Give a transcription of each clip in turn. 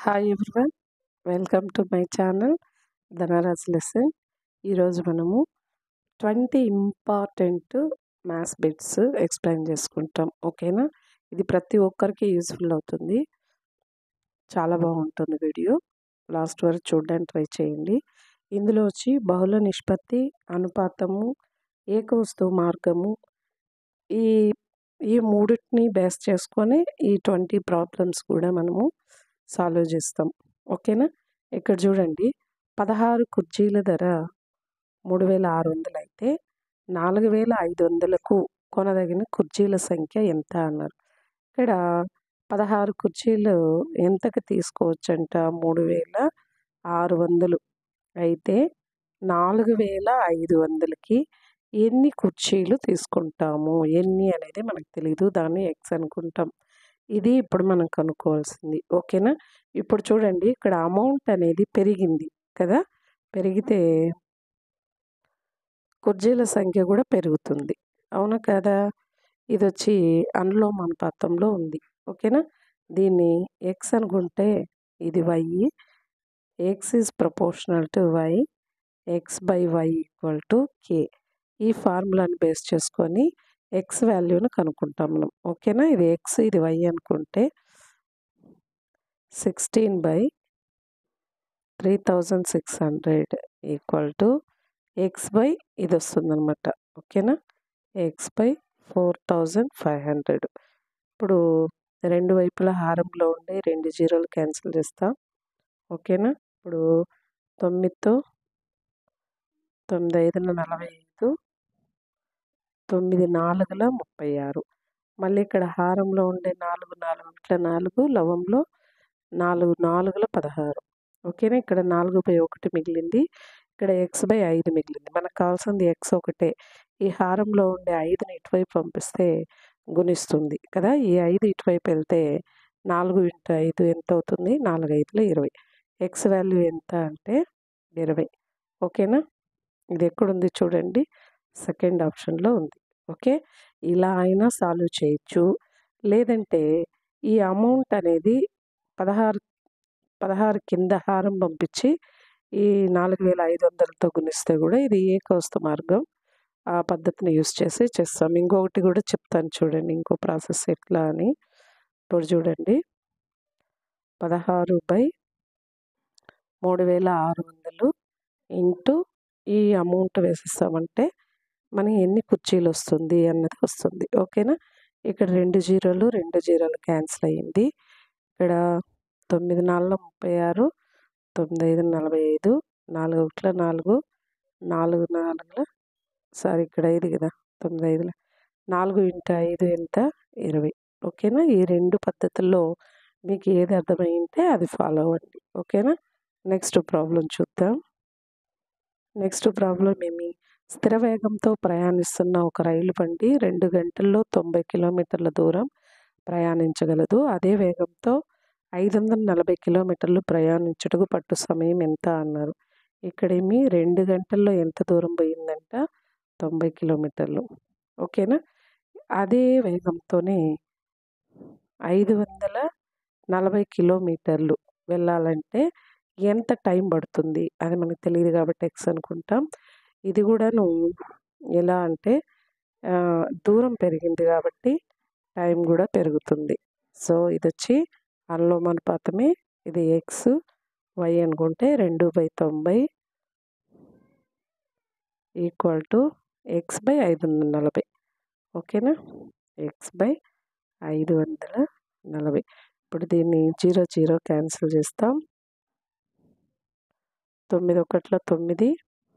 hi everyone welcome to my channel Dhanraj lesson ఈరోజు మనము twenty important maths bits explain చేసుకుంటాం ఓకేనా ఇది ప్రతి ఒక్కరికి యూస్ఫుల్ అవుతుంది చాలా బాగుంటుంది వీడియో లాస్ట్ వరకు చూడడానికి ట్రై చేయండి ఇందులో వచ్చి బహుళ నిష్పత్తి అనుపాతము ఏకవస్తువు మార్గము ఈ ఈ మూడింటిని బేస్ చేసుకొని ఈ ట్వంటీ ప్రాబ్లమ్స్ కూడా మనము సాల్వ్ చేస్తాం ఓకేనా ఇక్కడ చూడండి పదహారు కుర్చీల ధర మూడు వేల ఆరు వందలు అయితే నాలుగు వేల ఐదు వందలకు కొనదగిన కుర్చీల సంఖ్య ఎంత అన్నారు ఇక్కడ పదహారు కుర్చీలు ఎంతకు తీసుకోవచ్చు అంట మూడు వేల ఆరు వందలు అయితే నాలుగు వేల ఐదు వందలకి ఎన్ని కుర్చీలు తీసుకుంటాము ఎన్ని అనేది మనకు తెలియదు దాన్ని ఎక్స్ అనుకుంటాం ఇది ఇప్పుడు మనం కనుక్కోవాల్సింది ఓకేనా ఇప్పుడు చూడండి ఇక్కడ అమౌంట్ అనేది పెరిగింది కదా పెరిగితే కుర్చీల సంఖ్య కూడా పెరుగుతుంది అవును కదా ఇది వచ్చి అనులోమానుపాతంలో ఉంది ఓకేనా దీన్ని ఎక్స్ అనుకుంటే ఇది Y X is proportional to Y X by why equal to K ఈ ఫార్ములాని బేస్ చేసుకొని ఎక్స్ వాల్యూని కనుక్కుంటాం మనం ఓకేనా ఇది ఎక్స్ ఇది వై అనుకుంటే sixteen by three thousand six hundred equal to X by ఇది వస్తుందన్నమాట ఓకేనా X by four thousand five hundred ఇప్పుడు రెండు వైపుల హారంలో ఉండే రెండు జీరోలు క్యాన్సిల్ చేస్తాం ఓకేనా ఇప్పుడు తొమ్మిదితో తొమ్మిది ఐదుల నలభై ఐదు తొమ్మిది నాలుగుల ముప్పై ఆరు మళ్ళీ ఇక్కడ హారంలో ఉండే నాలుగు నాలుగు ఇట్లా నాలుగు లవంలో నాలుగు నాలుగుల పదహారు ఓకేనా ఇక్కడ నాలుగు బై ఒకటి మిగిలింది ఇక్కడ ఎక్స్ బై ఐదు మిగిలింది మనకు కావాల్సింది ఎక్స్ ఒకటే ఈ హారంలో ఉండే ఐదుని ఇటువైపు పంపిస్తే గుణిస్తుంది కదా ఈ ఐదు ఇటువైపు వెళ్తే నాలుగు ఇంటూ ఐదు ఎంత అవుతుంది నాలుగు ఐదులో ఇరవై ఎక్స్ వాల్యూ ఎంత అంటే ఇరవై ఓకేనా ఇది ఎక్కడుంది చూడండి సెకండ్ ఆప్షన్లో ఉంది ఓకే ఇలా అయినా సాల్వ్ చేయొచ్చు లేదంటే ఈ అమౌంట్ అనేది పదహారు పదహారు కింద హారం పంపించి ఈ నాలుగు వేల ఐదు వందలతో గుణిస్తే కూడా ఇది ఏకవస్తు మార్గం ఆ పద్ధతిని యూస్ చేసి చేస్తాం ఇంకొకటి కూడా చెప్తాను చూడండి ఇంకో ప్రాసెస్ ఎట్లా అని ఇప్పుడు చూడండి పదహారు బై మూడు వేల ఆరు వందలు ఇంటూ ఈ అమౌంట్ వేసిస్తామంటే మనకి ఎన్ని కుర్చీలు వస్తుంది అన్నది వస్తుంది ఓకేనా ఇక్కడ రెండు జీరోలు రెండు జీరోలు క్యాన్సిల్ అయ్యింది ఇక్కడ తొమ్మిది నాలుగు ముప్పై ఆరు తొమ్మిది ఐదు నలభై ఐదు నాలుగు ఒకట్ల నాలుగు నాలుగు నాలుగుల సారీ ఇక్కడ ఐదు కదా తొమ్మిది ఐదుల నాలుగు ఇంటూ ఐదు ఎంత ఇరవై ఓకేనా ఈ రెండు పద్ధతుల్లో మీకు ఏది అర్థమైంటే అది ఫాలో అవ్వండి ఓకేనా నెక్స్ట్ ప్రాబ్లం చూద్దాం నెక్స్ట్ ప్రాబ్లం ఏమి స్థిర వేగంతో ప్రయాణిస్తున్న ఒక రైలు బండి రెండు గంటల్లో తొంభై కిలోమీటర్ల దూరం ప్రయాణించగలదు అదే వేగంతో ఐదు వందల నలభై కిలోమీటర్లు ప్రయాణించుటకు పట్టు సమయం ఎంత అన్నారు ఇక్కడేమి రెండు గంటల్లో ఎంత దూరం పోయిందంట తొంభై కిలోమీటర్లు ఓకేనా అదే వేగంతోనే ఐదు వందల నలభై కిలోమీటర్లు వెళ్ళాలంటే ఎంత టైం పడుతుంది అది మనకు తెలియదు కాబట్టి ఎక్స్ అనుకుంటాం ఇది కూడాను ఎలా అంటే దూరం పెరిగింది కాబట్టి టైం కూడా పెరుగుతుంది సో ఇది వచ్చి అనులోమానుపాతమే ఇది ఎక్స్ వై అనుకుంటే రెండు బై తొంభై ఈక్వల్ టు ఎక్స్ బై ఐదు వందల నలభై ఓకేనా ఎక్స్ బై ఐదు వందల నలభై ఇప్పుడు దీన్ని జీరో జీరో క్యాన్సిల్ చేస్తాం తొమ్మిది ఒకట్ల తొమ్మిది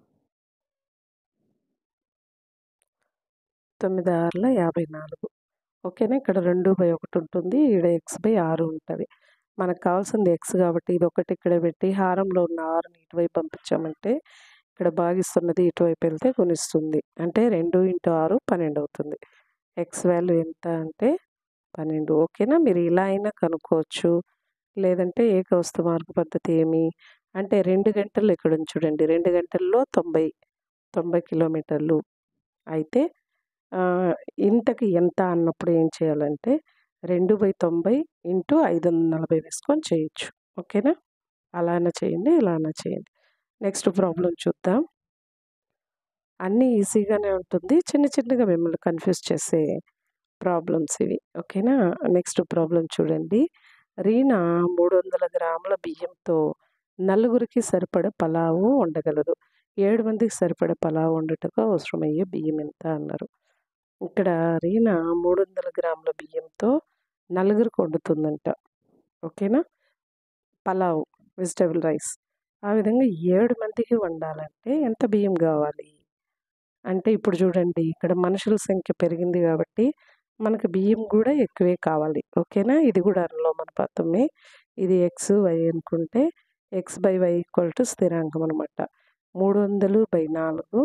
తొమ్మిది ఆరుల యాభై నాలుగు ఓకేనా ఇక్కడ రెండు బై ఒకటి ఉంటుంది ఇక్కడ ఎక్స్ బై ఆరు ఉంటుంది మనకు కావాల్సింది ఎక్స్ కాబట్టి ఇది ఒకటి ఇక్కడ పెట్టి హారంలో ఉన్న ఆరుని ఇటువైపు పంపించామంటే ఇక్కడ భాగిస్తున్నది ఇటువైపు వెళ్తే గుణిస్తుంది అంటే రెండు ఇంటూ ఆరు పన్నెండు అవుతుంది ఎక్స్ వాల్యూ ఎంత అంటే పన్నెండు ఓకేనా మీరు ఇలా అయినా కనుక్కోవచ్చు లేదంటే ఏకవస్తు మార్గ పద్ధతి ఏమి అంటే రెండు గంటలు ఇక్కడ చూడండి రెండు గంటల్లో తొంభై తొంభై కిలోమీటర్లు అయితే ఇంతకి ఎంత అన్నప్పుడు ఏం చేయాలంటే రెండు బై తొంభై ఇంటూ ఐదు వందల నలభై వేసుకొని చేయొచ్చు ఓకేనా అలా అయినా చేయండి ఇలా అయినా చేయండి నెక్స్ట్ ప్రాబ్లం చూద్దాం అన్నీ ఈజీగానే ఉంటుంది చిన్న చిన్నగా మిమ్మల్ని కన్ఫ్యూజ్ చేసే ప్రాబ్లమ్స్ ఇవి ఓకేనా నెక్స్ట్ ప్రాబ్లం చూడండి రీనా మూడు వందల గ్రాముల బియ్యంతో నలుగురికి సరిపడే పలావు వండగలదు ఏడు మందికి సరిపడే పలావు వండుటకు అవసరమయ్యే బియ్యం ఎంత అన్నారు ఇక్కడ రీనా మూడు వందల గ్రాముల బియ్యంతో నలుగురికి వండుతుందంట ఓకేనా పలావ్ వెజిటబుల్ రైస్ ఆ విధంగా ఏడు మందికి వండాలంటే ఎంత బియ్యం కావాలి అంటే ఇప్పుడు చూడండి ఇక్కడ మనుషుల సంఖ్య పెరిగింది కాబట్టి మనకు బియ్యం కూడా ఎక్కువే కావాలి ఓకేనా ఇది కూడా అనులోమానుపాతమే ఇది ఎక్స్ వై అనుకుంటే X by why equal to స్థిరాంకం అనమాట మూడు వందలు బై నాలుగు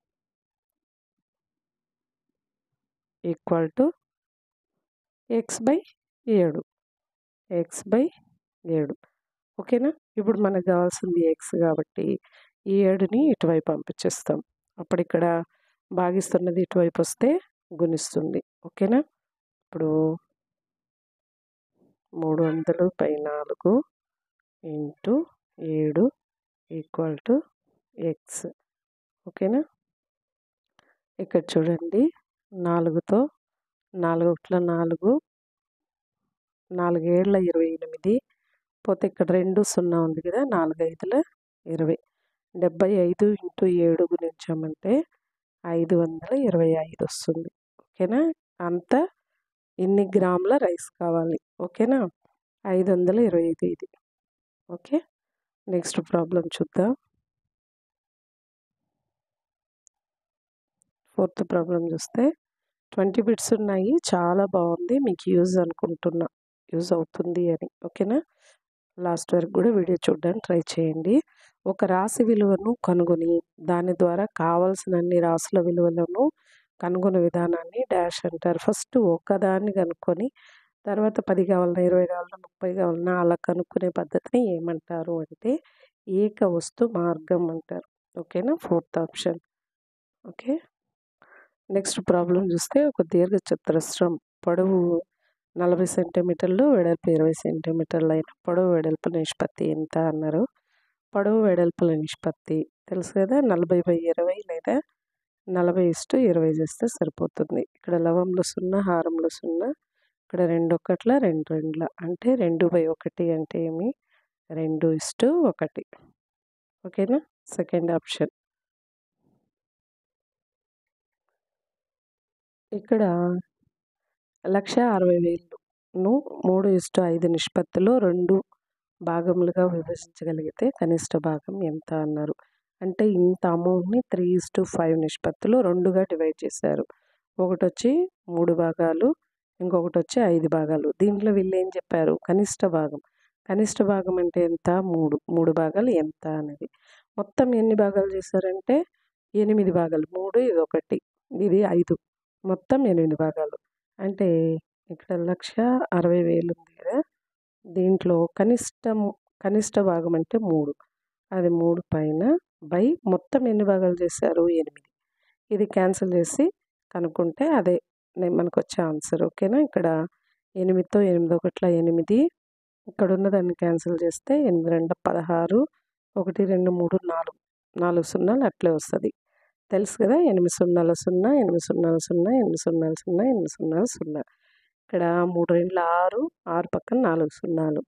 ఈక్వల్ టు ఎక్స్ బై ఏడు ఎక్స్ బై ఏడు ఓకేనా ఇప్పుడు మనకు కావాల్సింది ఎక్స్ కాబట్టి ఈ ఏడుని ఇటువైపు పంపించేస్తాం అప్పుడు ఇక్కడ భాగిస్తున్నది ఇటువైపు వస్తే గుణిస్తుంది ఓకేనా ఇప్పుడు మూడు వందలు బై నాలుగు ఇంటూ ఏడు ఈక్వల్ టు ఎక్స్ ఓకేనా ఇక్కడ చూడండి నాలుగుతో నాలుగు ఒకట్ల నాలుగు నాలుగేళ్ల ఇరవై ఎనిమిది పోతే ఇక్కడ రెండు సున్నా ఉంది కదా నాలుగు ఐదుల ఇరవై డెబ్బై ఐదు ఇంటూ ఏడు గుణించామంటే ఐదు వందల ఇరవై ఐదు వస్తుంది ఓకేనా అంత ఇన్ని గ్రాముల రైస్ కావాలి ఓకేనా ఐదు వందల ఇరవై ఐదు ఇది ఓకే నెక్స్ట్ ప్రాబ్లం చూద్దాం ఫోర్త్ ప్రాబ్లం చూస్తే ట్వంటీ బిట్స్ ఉన్నాయి చాలా బాగుంది మీకు యూజ్ అనుకుంటున్నా యూజ్ అవుతుంది అని ఓకేనా లాస్ట్ వరకు కూడా వీడియో చూడడానికి ట్రై చేయండి ఒక రాశి విలువను కనుగొని దాని ద్వారా కావాల్సిన అన్ని రాసుల విలువలను కనుగొనే విధానాన్ని డాష్ అంటారు ఫస్ట్ ఒకదాన్ని కనుక్కొని తర్వాత పది కావాలన్నా ఇరవై కావాలన్నా ముప్పై కావాలన్నా అలా కనుక్కునే పద్ధతిని ఏమంటారు అంటే ఏక వస్తు మార్గం అంటారు ఓకేనా fourth option okay next problem చూస్తే ఒక దీర్ఘ చతురస్రం పొడవు నలభై సెంటీమీటర్లు వెడల్పు ఇరవై సెంటీమీటర్లు అయిన పొడవు వెడల్పు నిష్పత్తి ఎంత అన్నారు పొడవు వెడల్పుల నిష్పత్తి తెలుసు కదా నలభై బై ఇరవై లేదా నలభై ఇస్టు ఇరవై చేస్తే సరిపోతుంది ఇక్కడ లవంలో సున్నా హారంలో సున్నా ఇక్కడ రెండు ఒకట్ల రెండు రెండుల అంటే రెండు బై ఒకటి అంటే ఏమి రెండు ఇస్టు ఒకటి ఓకేనా సెకండ్ ఆప్షన్ ఇక్కడ లక్ష అరవై వేలును మూడు ఇస్టు ఐదు నిష్పత్తిలో రెండు భాగములుగా విభజించగలిగితే కనిష్ట భాగం ఎంత అన్నారు అంటే ఇంత అమౌంట్ని త్రీ ఇస్ టు ఫైవ్ నిష్పత్తిలో రెండుగా డివైడ్ చేశారు ఒకటి వచ్చి మూడు భాగాలు ఇంకొకటి వచ్చి ఐదు భాగాలు దీంట్లో వీళ్ళు ఏం చెప్పారు కనిష్ట భాగం కనిష్ట భాగం అంటే ఎంత మూడు మూడు భాగాలు ఎంత అనేది మొత్తం ఎన్ని భాగాలు చేశారంటే ఎనిమిది భాగాలు మూడు ఇది ఒకటి ఇది ఐదు మొత్తం ఎనిమిది భాగాలు అంటే ఇక్కడ లక్ష అరవై వేలు ఉంది కదా దీంట్లో కనిష్టం కనిష్ట భాగం అంటే మూడు అది మూడు పైన బై మొత్తం ఎన్ని భాగాలు చేశారు ఎనిమిది ఇది క్యాన్సిల్ చేసి కనుక్కుంటే అదే మనకు వచ్చే ఆన్సర్ ఓకేనా ఇక్కడ ఎనిమిదితో ఎనిమిది ఒకట్ల ఎనిమిది ఇక్కడ ఉన్నదాన్ని క్యాన్సిల్ చేస్తే ఎనిమిది రెండు పదహారు ఒకటి రెండు మూడు నాలుగు నాలుగు సున్నాలు అట్లే వస్తుంది తెలుసు కదా ఎనిమిది సున్నాల సున్నా ఎనిమిది సున్నాల సున్నా ఎనిమిది సున్నాల సున్నా ఎనిమిది సున్నాల సున్నా ఇక్కడ మూడు రెండుల ఆరు ఆరు పక్కన నాలుగు సున్నాలు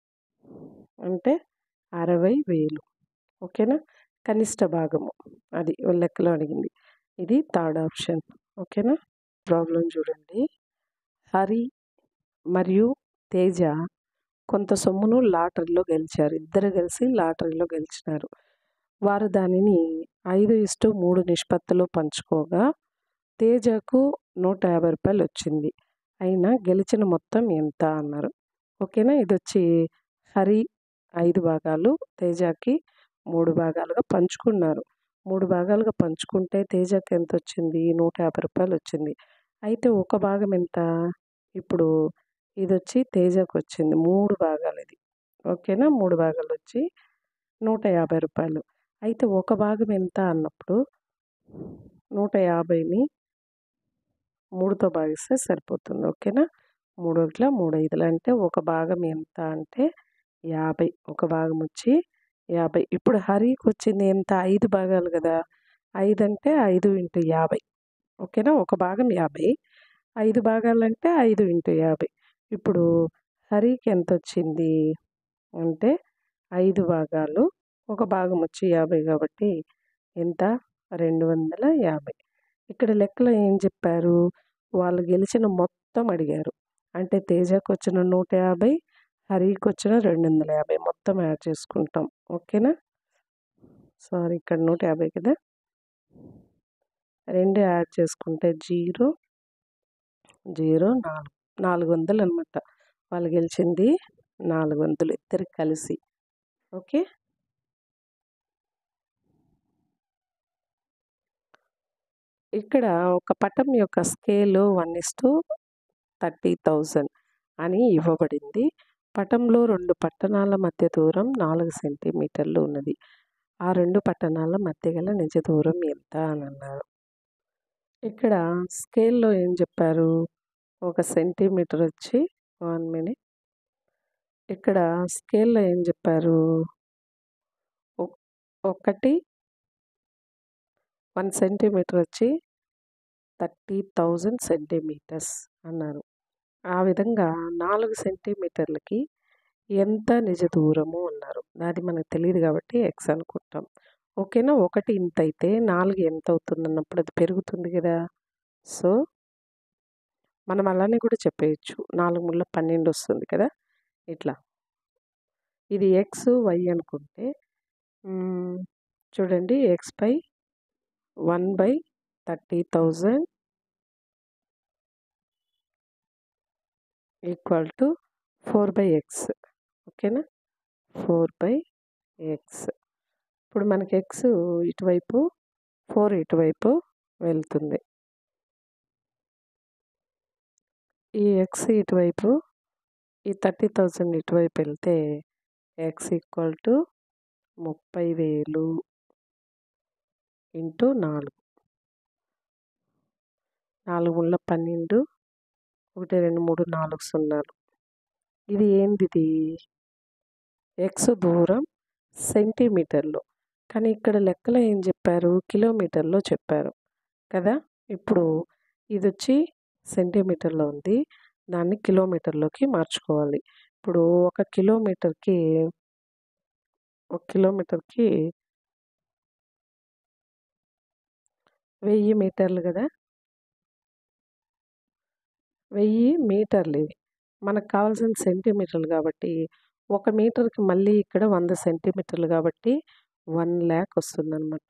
అంటే అరవై వేలు ఓకేనా కనిష్ట భాగము అది లెక్కలో అడిగింది ఇది థర్డ్ ఆప్షన్ ఓకేనా ప్రాబ్లం చూడండి హరి మరియు తేజ కొంత సొమ్మును లాటరీలో గెలిచారు ఇద్దరు కలిసి లాటరీలో గెలిచినారు వారు దానిని ఐదు ఇస్టు మూడు నిష్పత్తిలో పంచుకోగా తేజకు నూట యాభై రూపాయలు వచ్చింది అయినా గెలిచిన మొత్తం ఎంత అన్నారు ఓకేనా ఇది వచ్చి హరి ఐదు భాగాలు తేజకి మూడు భాగాలుగా పంచుకున్నారు మూడు భాగాలుగా పంచుకుంటే తేజకి ఎంత వచ్చింది నూట యాభై రూపాయలు వచ్చింది అయితే ఒక భాగం ఎంత ఇప్పుడు ఇది వచ్చి తేజకు వచ్చింది మూడు భాగాలు ఇది ఓకేనా మూడు భాగాలు వచ్చి నూట యాభై రూపాయలు అయితే ఒక భాగం ఎంత అన్నప్పుడు నూట యాభైని మూడుతో భాగిస్తే సరిపోతుంది ఓకేనా మూడు ఒకట్ల మూడు ఐదులు అంటే ఒక భాగం ఎంత అంటే యాభై ఒక భాగం వచ్చి యాభై ఇప్పుడు హరికి వచ్చింది ఎంత ఐదు భాగాలు కదా ఐదు అంటే ఐదు ఇంటూ యాభై ఓకేనా ఒక భాగం యాభై ఐదు భాగాలంటే ఐదు ఇంటూ యాభై ఇప్పుడు హరికి ఎంత వచ్చింది అంటే ఐదు భాగాలు ఒక భాగం వచ్చి యాభై కాబట్టి ఎంత రెండు వందల యాభై ఇక్కడ లెక్కలో ఏం చెప్పారు వాళ్ళు గెలిచిన మొత్తం అడిగారు అంటే తేజకు వచ్చిన నూట యాభై హరికి వచ్చిన రెండు వందల యాభై మొత్తం యాడ్ చేసుకుంటాం ఓకేనా సారీ ఇక్కడ నూట యాభై కదా రెండు యాడ్ చేసుకుంటే జీరో జీరో నాలుగు నాలుగు వందలు అనమాట వాళ్ళు గెలిచింది నాలుగు వందలు ఇద్దరికి కలిసి ఓకే ఇక్కడ ఒక పటం యొక్క scale one is to thirty thousand అని ఇవ్వబడింది పటంలో రెండు పట్టణాల మధ్య దూరం నాలుగు సెంటీమీటర్లు ఉన్నది ఆ రెండు పట్టణాల మధ్య గల నిజ దూరం ఎంత అని అన్నారు ఇక్కడ స్కేల్లో ఏం చెప్పారు ఒక సెంటీమీటర్ వచ్చి వన్ మినిట్ ఇక్కడ స్కేల్లో ఏం చెప్పారు ఒకటి వన్ సెంటీమీటర్ వచ్చి థర్టీ థౌజండ్ సెంటీమీటర్స్ అన్నారు ఆ విధంగా నాలుగు సెంటీమీటర్లకి ఎంత నిజ దూరము అన్నారు అది మనకు తెలియదు కాబట్టి ఎక్స్ అనుకుంటాం ఓకేనా ఒకటి ఇంత అయితే నాలుగు ఎంత అవుతుంది అన్నప్పుడు అది పెరుగుతుంది కదా సో మనం అలానే కూడా చెప్పేయచ్చు నాలుగు ముళ్ళ పన్నెండు వస్తుంది కదా ఇట్లా ఇది ఎక్స్ వై అనుకుంటే చూడండి x by one by thirty thousand equal to four by x ఓకేనా ఫోర్ బై ఎక్స్ ఇప్పుడు మనకి ఎక్స్ ఇటువైపు ఫోర్ ఇటువైపు వెళ్తుంది ఈ ఎక్స్ ఇటువైపు ఈ థర్టీ థౌజండ్ ఇటువైపు వెళ్తే ఎక్స్ ఈక్వల్ టు ముప్పై వేలు ఇంటూ నాలుగు నాలుగు ముళ్ళ పన్నెండు ఒకటి రెండు మూడు నాలుగు సున్నాలు ఇది ఏంది ఇది ఎక్స్ దూరం సెంటీమీటర్లో కానీ ఇక్కడ లెక్కలో ఏం చెప్పారు కిలోమీటర్లో చెప్పారు కదా ఇప్పుడు ఇది వచ్చి సెంటీమీటర్లో ఉంది దాన్ని కిలోమీటర్లోకి మార్చుకోవాలి ఇప్పుడు ఒక కిలోమీటర్కి ఒక కిలోమీటర్కి వెయ్యి మీటర్లు కదా వెయ్యి మీటర్లు ఇవి మనకు కావాల్సిన సెంటీమీటర్లు కాబట్టి ఒక మీటర్కి మళ్ళీ ఇక్కడ వంద సెంటీమీటర్లు కాబట్టి వన్ ల్యాక్ వస్తుందన్నమాట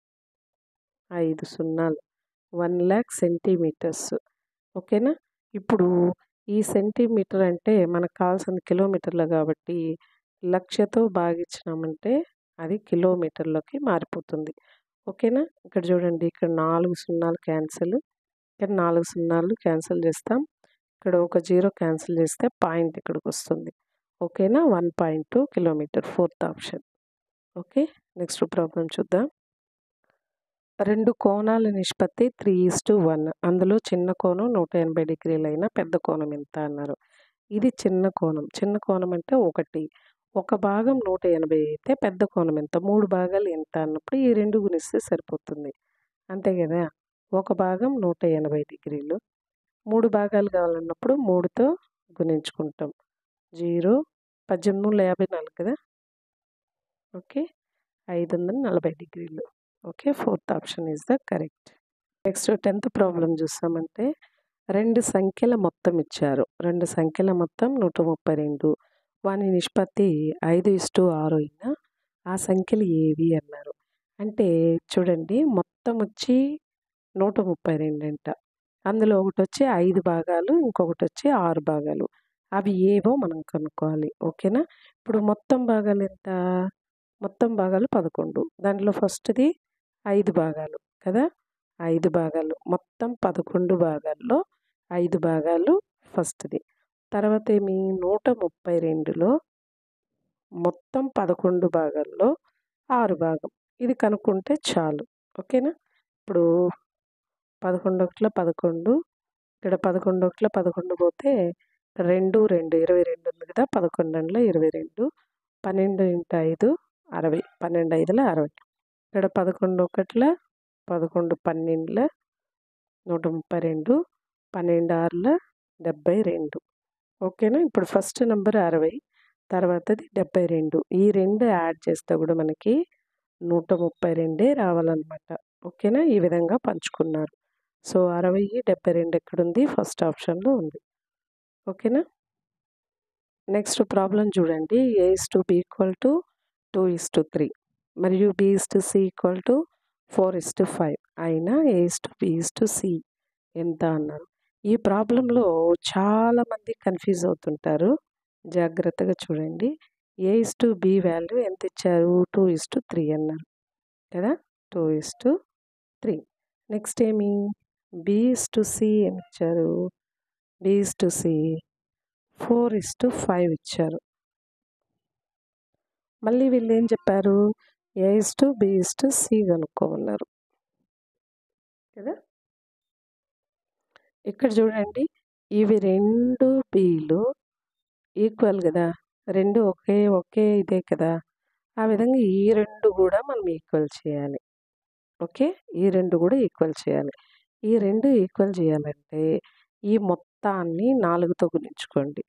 ఐదు సున్నాలు వన్ ల్యాక్ సెంటీమీటర్స్ ఓకేనా ఇప్పుడు ఈ సెంటీమీటర్ అంటే మనకు కావాల్సిన కిలోమీటర్లు కాబట్టి లక్షతో భాగించినామంటే అది కిలోమీటర్లోకి మారిపోతుంది ఓకేనా ఇక్కడ చూడండి ఇక్కడ నాలుగు సున్నాలు క్యాన్సిల్ ఇక్కడ నాలుగు సున్నాలు క్యాన్సిల్ చేస్తాం ఇక్కడ ఒక జీరో క్యాన్సిల్ చేస్తే పాయింట్ ఇక్కడికి వస్తుంది ఓకేనా one point two kilometre fourth option okay next problem చూద్దాం రెండు కోణాల నిష్పత్తి త్రీ ఈస్ టు వన్ అందులో చిన్న కోణం నూట ఎనభై డిగ్రీలు అయినా పెద్ద కోణం ఎంత అన్నారు ఇది చిన్న కోణం చిన్న కోణం అంటే ఒకటి ఒక భాగం నూట ఎనభై అయితే పెద్ద కోణం ఎంత మూడు భాగాలు ఎంత అన్నప్పుడు ఈ రెండు గుణిస్తే సరిపోతుంది అంతే కదా ఒక భాగం నూట ఎనభై డిగ్రీలు మూడు భాగాలు కావాలన్నప్పుడు మూడుతో గుణించుకుంటాం జీరో పద్దెనిమిది వందల యాభై నాలుగు కదా ఓకే ఐదు వందల నలభై డిగ్రీలు okay fourth option is the correct next tenth problem చూసామంటే రెండు సంఖ్యల మొత్తం ఇచ్చారు రెండు సంఖ్యల మొత్తం నూట ముప్పై రెండు వాని నిష్పత్తి ఐదు ఇస్టు ఆరు అయినా ఆ సంఖ్యలు ఏవి అన్నారు అంటే చూడండి మొత్తం వచ్చి నూట ముప్పై రెండు అంట అందులో ఒకటి వచ్చి ఐదు భాగాలు ఇంకొకటి వచ్చి ఆరు భాగాలు అవి ఏవో మనం కనుక్కోవాలి ఓకేనా ఇప్పుడు మొత్తం భాగాలు ఎంత మొత్తం భాగాలు పదకొండు దాంట్లో ఫస్ట్ది ఐదు భాగాలు కదా ఐదు భాగాలు మొత్తం పదకొండు భాగాల్లో ఐదు భాగాలు ఫస్ట్ది తర్వాత ఏమి నూట ముప్పై రెండులో మొత్తం పదకొండు భాగాల్లో ఆరు భాగం ఇది కనుక్కుంటే చాలు ఓకేనా ఇప్పుడు పదకొండు ఒకటిలో పదకొండు ఇక్కడ పదకొండు ఒకటిలో పదకొండు పోతే రెండు రెండు ఇరవై రెండు ఉంది కదా పదకొండు అందులో ఇరవై రెండు పన్నెండు ఇంటూ ఐదు అరవై పన్నెండు ఐదుల అరవై ఇక్కడ పదకొండు ఒకట్ల పదకొండు పన్నెండుల నూట ముప్పై రెండు పన్నెండు ఆరుల డెబ్బై రెండు ఓకేనా ఇప్పుడు ఫస్ట్ నెంబర్ అరవై తర్వాతది డెబ్బై రెండు ఈ రెండు యాడ్ చేస్తే కూడా మనకి నూట ముప్పై రెండే రావాలన్నమాట ఓకేనా ఈ విధంగా పంచుకున్నారు సో అరవై డెబ్బై రెండు ఎక్కడుంది ఫస్ట్ ఆప్షన్లో ఉంది ఓకేనా నెక్స్ట్ ప్రాబ్లం చూడండి a is to b equal to two is to three మరియు b is to c equal to four is to five అయినా a is to b is to c ఎంత అన్నారు ఈ ప్రాబ్లంలో చాలామంది కన్ఫ్యూజ్ అవుతుంటారు జాగ్రత్తగా చూడండి a is to b value ఎంత ఇచ్చారు టూ ఇస్ టు త్రీ అన్నారు కదా two is to three next ఏమి బి ఇస్ టు సి ఏమి ఇచ్చారు b is to C four is to five ఇచ్చారు మళ్ళీ వీళ్ళు ఏం చెప్పారు a is to b is to c కనుక్కోమన్నారు కదా ఇక్కడ చూడండి ఇవి రెండు బీలు ఈక్వల్ కదా రెండు ఒకే ఒకే ఇదే కదా ఆ విధంగా ఈ రెండు కూడా మనం ఈక్వల్ చేయాలి ఓకే ఈ రెండు కూడా ఈక్వల్ చేయాలి ఈ రెండు ఈక్వల్ చేయాలంటే ఈ మొత్తాన్ని నాలుగుతో గుణించుకోండి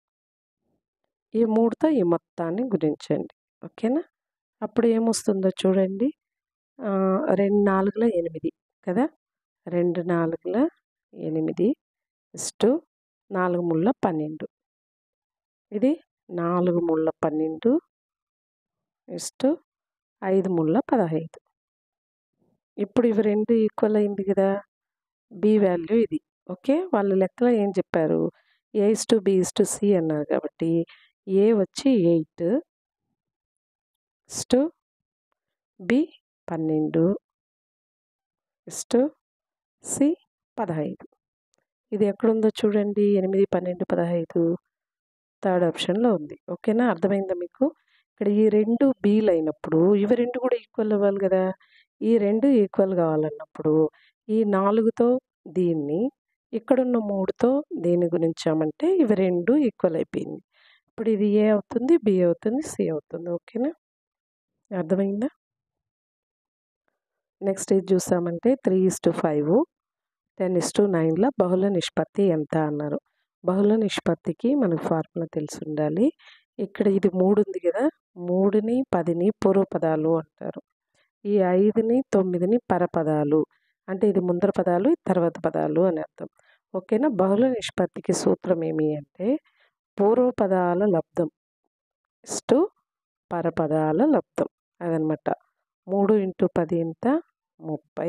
ఈ మూడుతో ఈ మొత్తాన్ని గుణించండి ఓకేనా అప్పుడు ఏమొస్తుందో చూడండి రెండు నాలుగుల ఎనిమిది కదా రెండు నాలుగుల ఎనిమిది ఇస్టు నాలుగు ముళ్ళ పన్నెండు ఇది నాలుగు ముళ్ళ పన్నెండు ఇస్టు ఐదు ముళ్ళ పదహైదు ఇప్పుడు ఇవి రెండు ఈక్వల్ అయింది కదా బి వాల్యూ ఇది ఓకే వాళ్ళ లెక్కలో ఏం చెప్పారు a is to b is to c అన్నారు కాబట్టి ఏ వచ్చి ఎయిట్ ఇస్టు బి పన్నెండు ఇస్టు సి పదహైదు ఇది ఎక్కడుందో చూడండి ఎనిమిది పన్నెండు పదహైదు థర్డ్ ఆప్షన్లో ఉంది ఓకేనా అర్థమైందా మీకు ఇక్కడ ఈ రెండు బీలు అయినప్పుడు ఇవి రెండు కూడా ఈక్వల్ అవ్వాలి కదా ఈ రెండు ఈక్వల్ కావాలన్నప్పుడు ఈ నాలుగుతో దీన్ని ఇక్కడున్న మూడుతో దీన్ని గుణించామంటే ఇవి రెండు ఈక్వల్ అయిపోయింది ఇప్పుడు ఇది ఏ అవుతుంది బి అవుతుంది సి అవుతుంది ఓకేనా అర్థమైందా నెక్స్ట్ ఇది చూసామంటే three is to five ten is to నైన్లో బహుళ నిష్పత్తి ఎంత అన్నారు బహుళ నిష్పత్తికి మనకు ఫార్ములా తెలిసి ఉండాలి ఇక్కడ ఇది మూడు ఉంది కదా మూడుని పదిని పూర్వపదాలు అంటారు ఈ ఐదుని తొమ్మిదిని పరపదాలు అంటే ఇది ముందర పదాలు తర్వాత పదాలు అని అర్థం ఓకేనా బహుళ నిష్పత్తికి సూత్రం ఏమి అంటే పూర్వపదాల లబ్ధం ఇస్టు పరపదాల లబ్ధం అదనమాట మూడు ఇంటూ పది ఎంత ముప్పై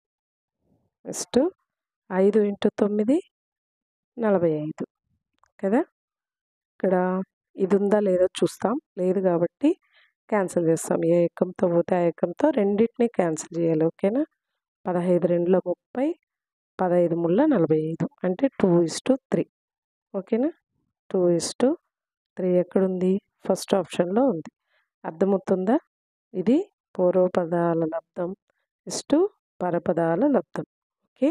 ఇస్టు ఐదు ఇంటూ తొమ్మిది నలభై ఐదు కదా ఇక్కడ ఇది ఉందా లేదో చూస్తాం లేదు కాబట్టి క్యాన్సిల్ చేస్తాం ఏ ఎక్కంతో పోతే ఆ ఎక్కంతో రెండింటిని క్యాన్సిల్ చేయాలి ఓకేనా పదహైదు రెండులో ముప్పై పదహైదు ముళ్ళ నలభై ఐదు అంటే టూ ఇస్ టు త్రీ ఓకేనా టూ ఇస్ టు త్రీ ఎక్కడుంది ఫస్ట్ ఆప్షన్లో ఉంది అర్థమవుతుందా ఇది పూర్వపదాల లబ్ధం ఇస్ టు పరపదాల లబ్ధం ఓకే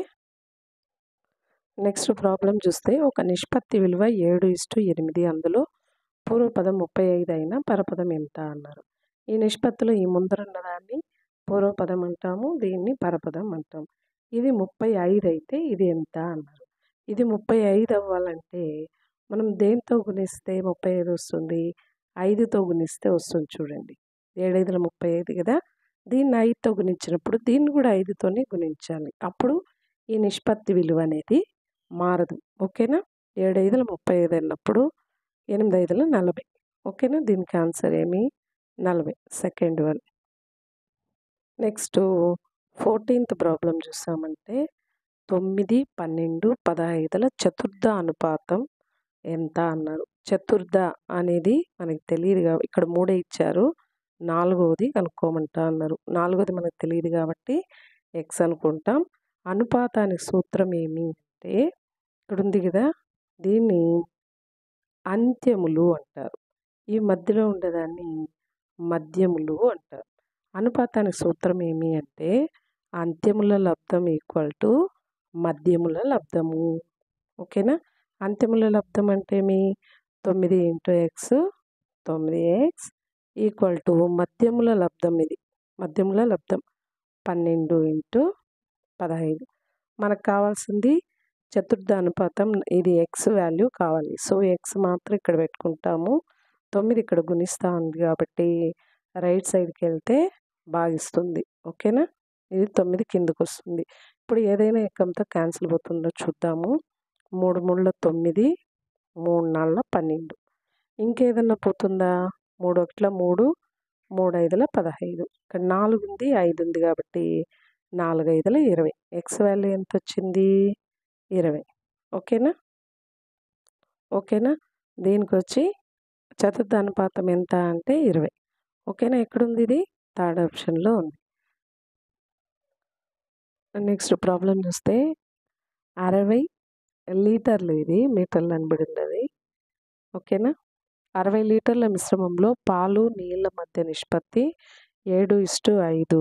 నెక్స్ట్ ప్రాబ్లం చూస్తే ఒక నిష్పత్తి విలువ ఏడు ఇస్టు ఎనిమిది అందులో పూర్వపదం ముప్పై ఐదు అయినా పరపదం ఎంత అన్నారు ఈ నిష్పత్తిలో ఈ ముందరున్న దాన్ని పూర్వపదం అంటాము దీన్ని పరపదం అంటాం ఇది ముప్పై ఐదు అయితే ఇది ఎంత అన్నారు ఇది ముప్పై ఐదు అవ్వాలంటే మనం దేంతో గుణిస్తే ముప్పై ఐదు వస్తుంది ఐదుతో గుణిస్తే వస్తుంది చూడండి ఏడైదుల ముప్పై ఐదు కదా దీన్ని ఐదుతో గుణించినప్పుడు దీన్ని కూడా ఐదుతోనే గుణించాలి అప్పుడు ఈ నిష్పత్తి విలువ అనేది మారదు ఓకేనా ఏడైదుల ముప్పై ఐదు అన్నప్పుడు ఎనిమిది ఐదుల నలభై ఓకేనా దీనికి ఆన్సర్ ఏమి నలభై second one next fourteenth problem చూసామంటే తొమ్మిది పన్నెండు పదహైదుల చతుర్థ అనుపాతం ఎంత అన్నారు చతుర్థ అనేది మనకి తెలియదు కాబట్టి ఇక్కడ మూడే ఇచ్చారు నాలుగవది కనుక్కోమంటా అన్నారు నాలుగోది మనకు తెలియదు కాబట్టి ఎక్స్ అనుకుంటాం అనుపాతానికి సూత్రం ఏమి అంటే ఇక్కడ ఉంది కదా దీన్ని అంత్యములు అంటారు ఈ మధ్యలో ఉండేదాన్ని మధ్యములు అంటారు అనుపాతానికి సూత్రం ఏమి అంటే అంత్యముల లబ్ధం ఈక్వల్ టు మధ్యముల లబ్ధము ఓకేనా అంత్యముల లబ్ధం అంటే ఏమి తొమ్మిది ఇంటూ ఎక్స్ తొమ్మిది ఎక్స్ ఈక్వల్ టు మధ్యముల లబ్ధం ఇది మధ్యముల లబ్ధం పన్నెండు ఇంటూ పదహైదు మనకు కావాల్సింది చతుర్థ అనుపాతం ఇది ఎక్స్ వాల్యూ కావాలి సో ఎక్స్ మాత్రం ఇక్కడ పెట్టుకుంటాము తొమ్మిది ఇక్కడ గుణిస్తూ ఉంది కాబట్టి రైట్ సైడ్కి వెళ్తే భాగిస్తుంది ఓకేనా ఇది తొమ్మిది కిందకు వస్తుంది ఇప్పుడు ఏదైనా ఎక్కంతో క్యాన్సిల్ పోతుందో చూద్దాము మూడు మూడుల తొమ్మిది మూడు నాలుగుల పన్నెండు ఇంకేదన్నా పోతుందా మూడు ఒకట్ల మూడు మూడు ఐదుల పదహైదు ఇక్కడ నాలుగు ఉంది ఐదు ఉంది కాబట్టి నాలుగు ఐదుల ఇరవై ఎక్స్ వాల్యూ ఎంత వచ్చింది ఇరవై ఓకేనా ఓకేనా దీనికి వచ్చి చతుర్థ అనుపాతం ఎంత అంటే ఇరవై ఓకేనా ఎక్కడుంది ఇది థర్డ్ ఆప్షన్లో ఉంది నెక్స్ట్ ప్రాబ్లం చూస్తే అరవై లీటర్లు ఇది మీటర్లు అనబడింది అది ఓకేనా అరవై లీటర్ల మిశ్రమంలో పాలు నీళ్ళ మధ్య నిష్పత్తి ఏడు ఇస్టు ఐదు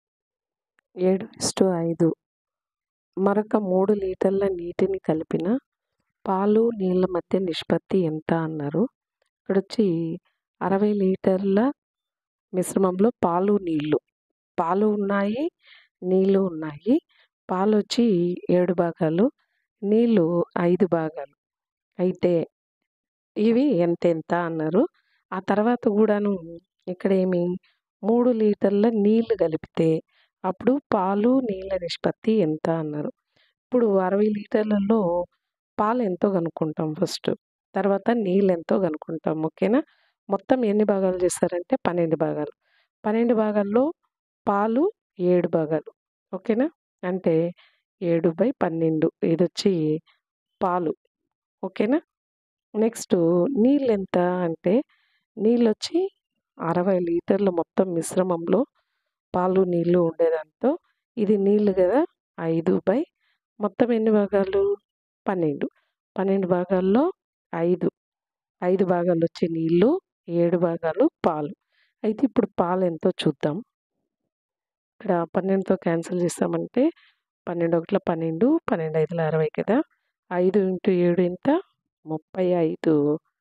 ఏడు ఇస్టు ఐదు మరొక మూడు లీటర్ల నీటిని కలిపిన పాలు నీళ్ళ మధ్య నిష్పత్తి ఎంత అన్నారు ఇక్కడ వచ్చి అరవై లీటర్ల మిశ్రమంలో పాలు నీళ్ళు పాలు ఉన్నాయి నీళ్ళు ఉన్నాయి పాలు వచ్చి ఏడు భాగాలు నీళ్ళు ఐదు భాగాలు అయితే ఇవి ఎంత ఎంత అన్నారు ఆ తర్వాత కూడాను ఇక్కడ ఏమి మూడు లీటర్ల నీళ్లు కలిపితే అప్పుడు పాలు నీళ్ళ నిష్పత్తి ఎంత అన్నారు ఇప్పుడు అరవై లీటర్లలో పాలు ఎంతో కనుక్కుంటాం ఫస్ట్ తర్వాత నీళ్ళు ఎంతో కనుక్కుంటాం ఓకేనా మొత్తం ఎన్ని భాగాలు చేస్తారంటే పన్నెండు భాగాలు పన్నెండు భాగాల్లో పాలు ఏడు భాగాలు ఓకేనా అంటే ఏడు బై పన్నెండు ఇది వచ్చి పాలు ఓకేనా నెక్స్ట్ నీళ్ళు ఎంత అంటే నీళ్ళు వచ్చి అరవై లీటర్ల మొత్తం మిశ్రమంలో పాలు నీళ్ళు ఉండేదాంతో ఇది నీళ్ళు కదా ఐదు బై మొత్తం ఎన్ని భాగాలు పన్నెండు పన్నెండు భాగాల్లో ఐదు ఐదు భాగాలు వచ్చి నీళ్ళు ఏడు భాగాలు పాలు అయితే ఇప్పుడు పాలు ఎంతో చూద్దాం ఇక్కడ పన్నెండుతో క్యాన్సిల్ చేస్తామంటే పన్నెండు ఒకట్ల పన్నెండు పన్నెండు ఐదుల అరవై కదా ఐదు ఇంటూ ఏడు ఎంత ముప్పై ఐదు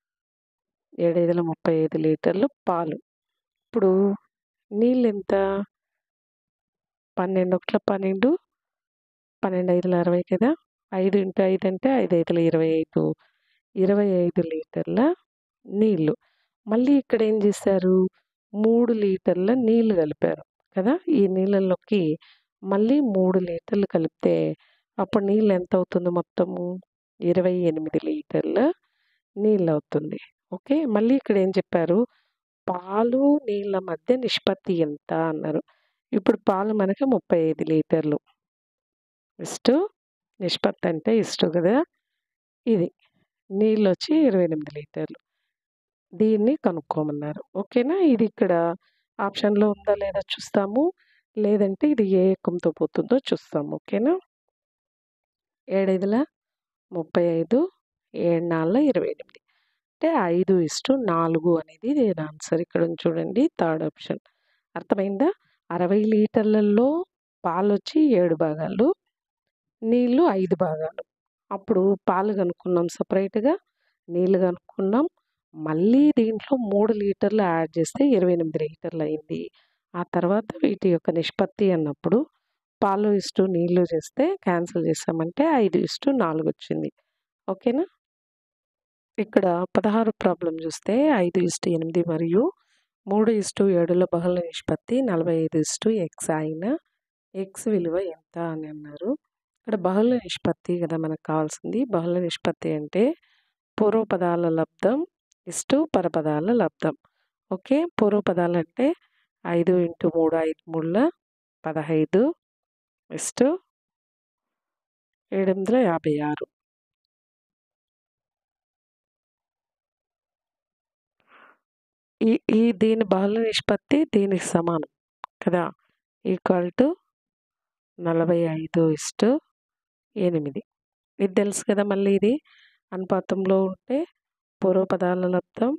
ఏడు ఐదుల ముప్పై ఐదు లీటర్లు పాలు ఇప్పుడు నీళ్ళు ఎంత పన్నెండు ఒకట్ల పన్నెండు పన్నెండు ఐదుల అరవై కదా ఐదు ఇంటూ ఐదు అంటే ఐదు ఐదుల ఇరవై ఐదు ఇరవై ఐదు లీటర్ల నీళ్ళు మళ్ళీ ఇక్కడ ఏం చేశారు మూడు లీటర్ల నీళ్ళు కలిపారు కదా ఈ నీళ్ళలోకి మళ్ళీ మూడు లీటర్లు కలిపితే అప్పుడు నీళ్ళు ఎంత అవుతుంది మొత్తము ఇరవై ఎనిమిది లీటర్ల నీళ్ళు అవుతుంది ఓకే మళ్ళీ ఇక్కడ ఏం చెప్పారు పాలు నీళ్ళ మధ్య నిష్పత్తి ఎంత అన్నారు ఇప్పుడు పాలు మనకి ముప్పై ఐదు లీటర్లు ఇస్టు నిష్పత్తి అంటే ఇష్టు కదా ఇది నీళ్ళు వచ్చి ఇరవై ఎనిమిది లీటర్లు దీన్ని కనుక్కోమన్నారు ఓకేనా ఇది ఇక్కడ ఆప్షన్లో ఉందా లేదా చూస్తాము లేదంటే ఇది ఏ ఎక్కంతో పోతుందో చూస్తాము ఓకేనా ఏడైదుల ముప్పై ఐదు ఏడు నాలుగు ఇరవై ఎనిమిది అంటే ఐదు ఇస్టు నాలుగు అనేది దీని ఆన్సర్ ఇక్కడ ఉంది చూడండి థర్డ్ ఆప్షన్ అర్థమైందా అరవై లీటర్లలో పాలు వచ్చి ఏడు భాగాలు నీళ్ళు ఐదు భాగాలు అప్పుడు పాలు కనుక్కున్నాం సపరేట్గా నీళ్ళు కనుక్కున్నాం మళ్ళీ దీంట్లో మూడు లీటర్లు యాడ్ చేస్తే ఇరవై ఎనిమిది లీటర్లు అయింది ఆ తర్వాత వీటి యొక్క నిష్పత్తి అన్నప్పుడు పాలు ఇస్టు నీళ్ళు చేస్తే క్యాన్సిల్ చేసామంటే ఐదు ఇస్టు నాలుగు వచ్చింది ఓకేనా ఇక్కడ పదహారు ప్రాబ్లం చూస్తే ఐదు ఇస్టు ఎనిమిది మరియు మూడు ఇస్టు ఏడుల బహుళ నిష్పత్తి నలభై ఐదు ఇస్టు ఎక్స్ అయిన ఎక్స్ విలువ ఎంత అని అన్నారు ఇక్కడ బహుళ నిష్పత్తి కదా మనకు కావాల్సింది బహుళ నిష్పత్తి అంటే పూర్వపదాల లబ్ధం ఇస్టు పరపదాల లబ్ధం ఓకే పూర్వపదాలు అంటే ఐదు ఇంటూ మూడు ఐదు మూడుల పదహైదు ఇస్టు ఏడు వందల యాభై ఆరు ఈ ఈ దీని బహుళ నిష్పత్తి దీనికి సమానం కదా ఈక్వల్ టు నలభై ఐదు ఇస్టు ఎనిమిది ఇది తెలుసు కదా మళ్ళీ ఇది అనుపాతంలో ఉంటే పూర్వపదాల లబ్ధం